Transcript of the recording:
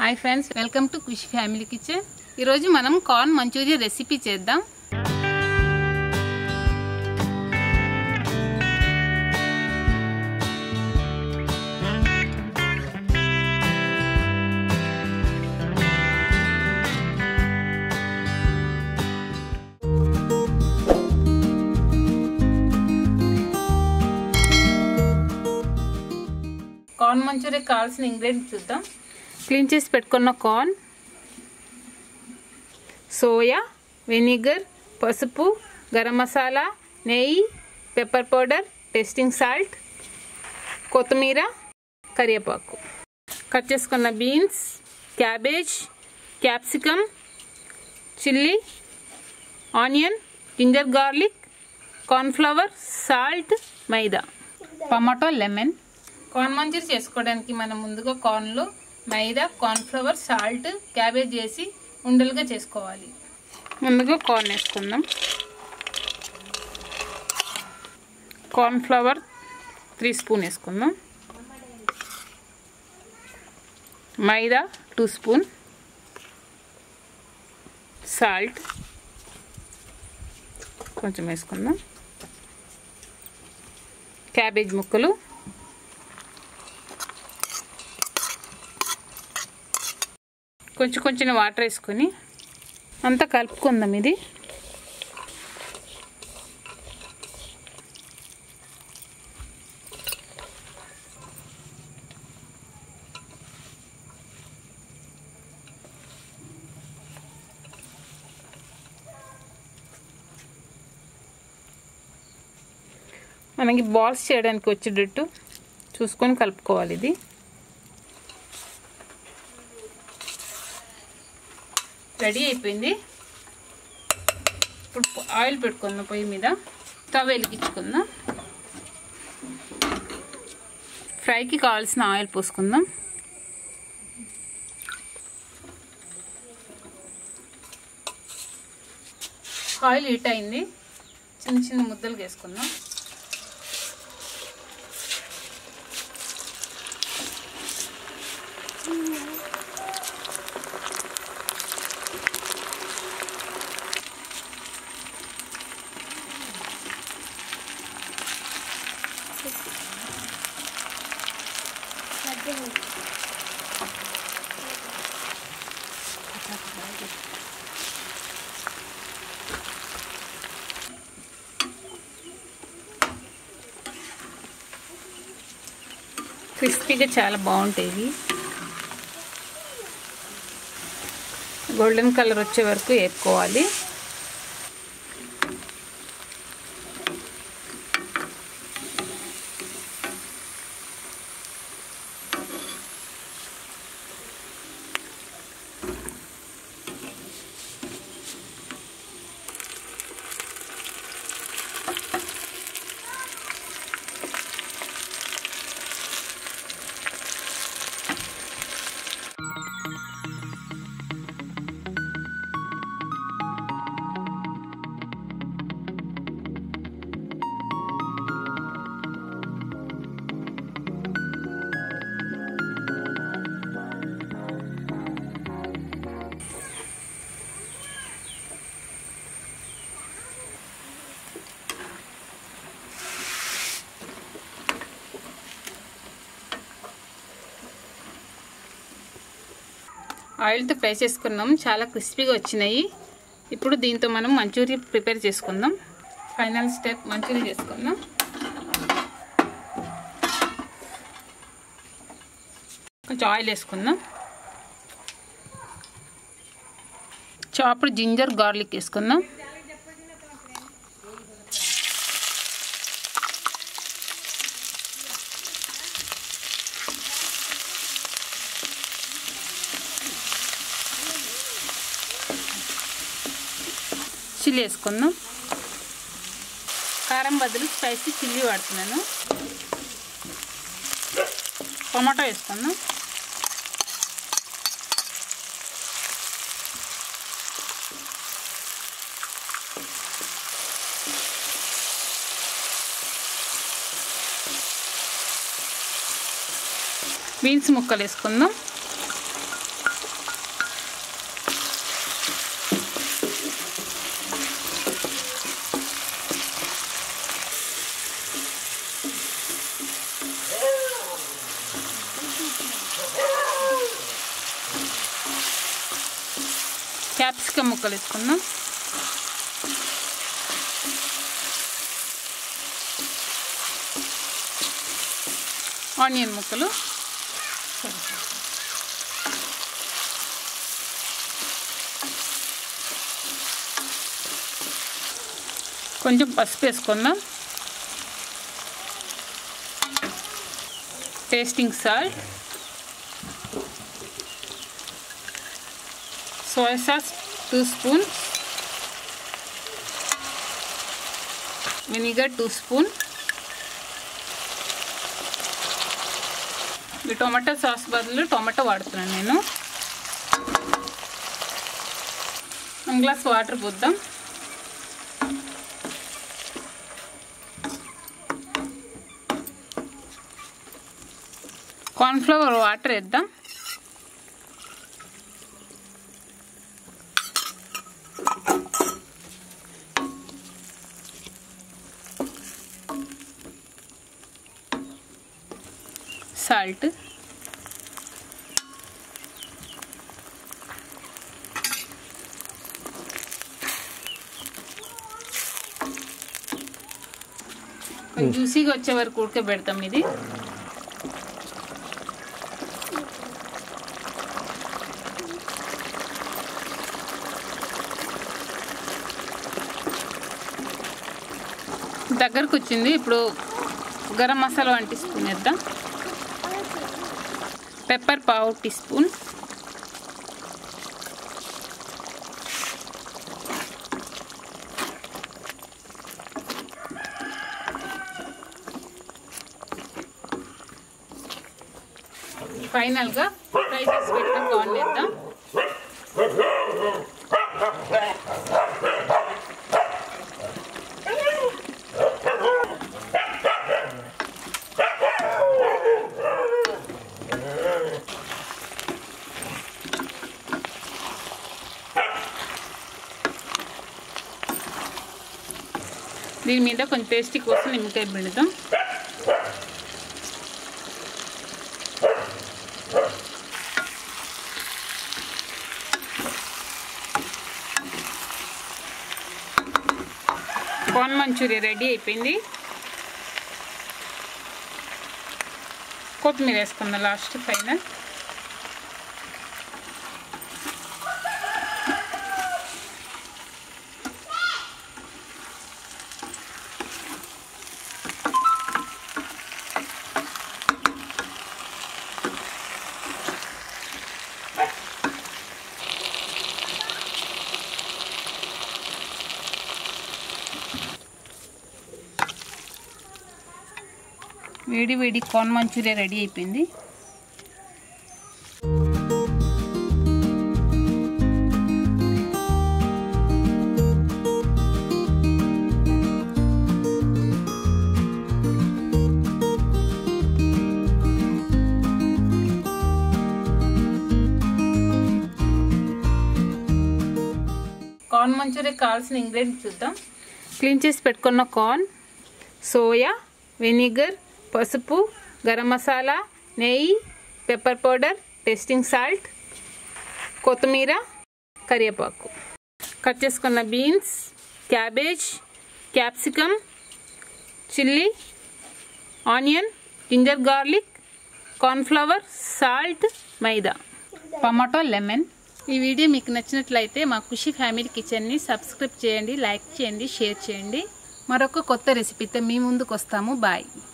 hi friends welcome to Khushi family kitchen ఈరోజు మనం corn Manchuria recipe చేద్దాం కార్న్ మంచూరియా కావాల్సిన ఇంగ్రీడియంట్స్ చూద్దాం క్లీన్ చేసి పెట్టుకున్న కార్న్ సోయా వెనిగర్ పసుపు గరం మసాలా నెయ్యి పెప్పర్ పౌడర్ టేస్టింగ్ సాల్ట్ కొత్తిమీర కరివేపాకు కట్ చేసుకున్న beans cabbage capsicum chilli onion ginger garlic cornflour salt maida tomato lemon corn మంచూరి చేసుకోవడానికి మనం ముందుగా కార్న్లో మైదా కార్న్ఫ్లవర్ సాల్ట్ క్యాబేజ్ వేసి ఉండలుగా చేసుకోవాలి ముందుగా కార్న్ వేసుకుందాం కార్న్ఫ్లవర్ త్రీ స్పూన్ వేసుకుందాం మైదా టూ స్పూన్ సాల్ట్ కొంచెం వేసుకుందాం క్యాబేజ్ ముక్కలు కొంచెం కొంచెం వాటర్ వేసుకొని అంతా కలుపుకుందాం ఇది మనకి బాల్స్ చేయడానికి వచ్చేటట్టు చూసుకొని కలుపుకోవాలి ఇది రెడీ అయిపోయింది ఇప్పుడు ఆయిల్ పెట్టుకుందాం పొయ్యి మీద తవ వెలిగించుకుందాం ఫ్రైకి కావాల్సిన ఆయిల్ పోసుకుందాం ఆయిల్ హీట్ అయింది చిన్న చిన్న ముద్దలు వేసుకుందాం క్రిస్పీగా చాలా బాగుంటాయి గోల్డెన్ కలర్ వచ్చే వరకు వేపుకోవాలి ఆయిల్తో ఫ్రై చేసుకున్నాం చాలా క్రిస్పీగా వచ్చినాయి ఇప్పుడు దీంతో మనం మంచూరియా ప్రిపేర్ చేసుకుందాం ఫైనల్ స్టెప్ మంచూరియా చేసుకుందాం కొంచెం ఆయిల్ వేసుకుందాం చాపుడు జింజర్ గార్లిక్ వేసుకుందాం చిల్లీ వేసుకుందాం కారం బదులు స్పైసీ చిల్లీ వాడుతున్నాను టమాటో వేసుకుందాం బీన్స్ ముక్కలు వేసుకుందాం క్యాప్సికమ్ ముక్కలు వేసుకుందాం ఆనియన్ ముక్కలు కొంచెం పసుపు వేసుకుందాం tasting salt soya sauce two spoon vinegar two spoon ఈ టొమాటో సాస్ బదులు టొమాటో వాడుతున్నాను నేను వన్ గ్లాస్ వాటర్ పోద్దాం కార్న్ఫ్లవర్ వాటర్ వేద్దాం సాల్ట్ కొంచెం జ్యూసీగా వచ్చే వరకు ఉడకబెడతాం ఇది దగ్గరకు వచ్చింది ఇప్పుడు garam masala one teaspoon వేద్దాం పెప్పర్ పావు టీ స్పూన్ ఫైనల్గా ఫ్రై చేసి పెట్టిన కార్న్ వేద్దాం దీని మీద కొంచెం టేస్టీ కోసం నిమ్మకాయ పిండుదాం కార్న్ మంచూరియా రెడీ అయిపోయింది కొత్తిమీర వేసుకుందాం లాస్ట్ పైన వేడి వేడి కార్న్ మంచూరియా రెడీ అయిపోయింది కార్న్ మంచూరియా కావాల్సిన ఇంగ్రీడియంట్ చూద్దాం క్లీన్ చేసి పెట్టుకున్న కార్న్ సోయా వెనిగర్ పసుపు గరం మసాలా నెయ్యి పెప్పర్ పౌడర్ టేస్టింగ్ సాల్ట్ కొత్తిమీర కరివేపాకు కట్ చేసుకున్న beans cabbage capsicum chilli onion ginger garlic cornflour salt maida tomato lemon ఈ వీడియో మీకు నచ్చినట్లయితే మా ఖుషి ఫ్యామిలీ కిచెన్ని సబ్స్క్రైబ్ చేయండి లైక్ చేయండి షేర్ చేయండి మరొక కొత్త రెసిపీతో మీ ముందుకు వస్తాము బాయ్